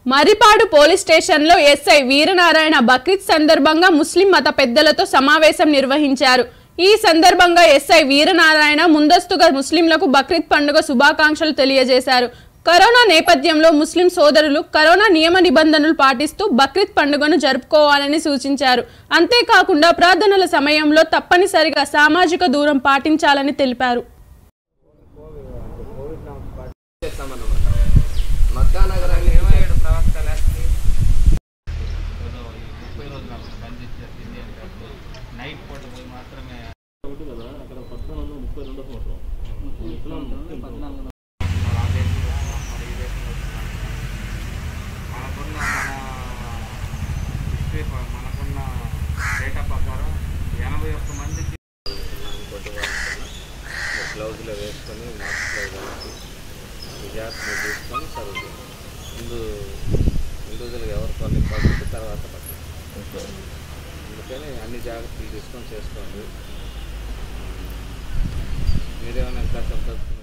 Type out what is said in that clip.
Marripadu police స్టేషన్లో SI Veeranarayana Bakrid సందర్భంగా ముస్లిం మత పెద్దలతో సమావేశం నిర్వహించారు ఈ సందర్భంగా ఎస్ఐ వీరనారాయణ ముందస్తుగా ముస్లింలకు బక్రీద్ పండుగ శుభాకాంక్షలు తెలియజేశారు కరోనా నేపథ్యంలో ముస్లిం సోదరులు కరోనా నియమ నిబంధనలు పాటిస్తూ బక్రీద్ పండుగను జరుపుకోవాలని సూచించారు అంతేకాకుండా ప్రార్థనల సమయంలో తప్పనిసరిగా సామాజిక దూరం పాటించాలని తెలిపారు చేస్తామన్నమాట మక్కా నగరాన్ని ఇరవై ఏడు ప్రవక్త లెక్కకి ఏదో ఈ ముప్పై రోజులు అప్పుడు బంద్ చేసి తిండి అంటే అప్పుడు నైట్ పూట పోయి మాత్రమే మన ఆ దేశంలో ఉన్నాం, మరి ఈ దేశంలో ఉన్నాం. మనకున్న మన హిస్టరీ ప- మనకున్న డేటా ప్రకారం ఎనభై ఒక్క మందికి ఇంకోటి వాడుతున్నా గ్లౌజ్లో వేసుకొని మాస్క్లో వేసి విజయాత్మ తీసుకొని సర్వ్ ముందు ఇండివిజువల్గా ఎవరు కొన్ని పడుతుంది తర్వాత పడుతుంది అందుకని అన్ని జాగ్రత్తలు తీసుకొని చేసుకోండి మీరేమైనా ఇంకా చెప్పచ్చు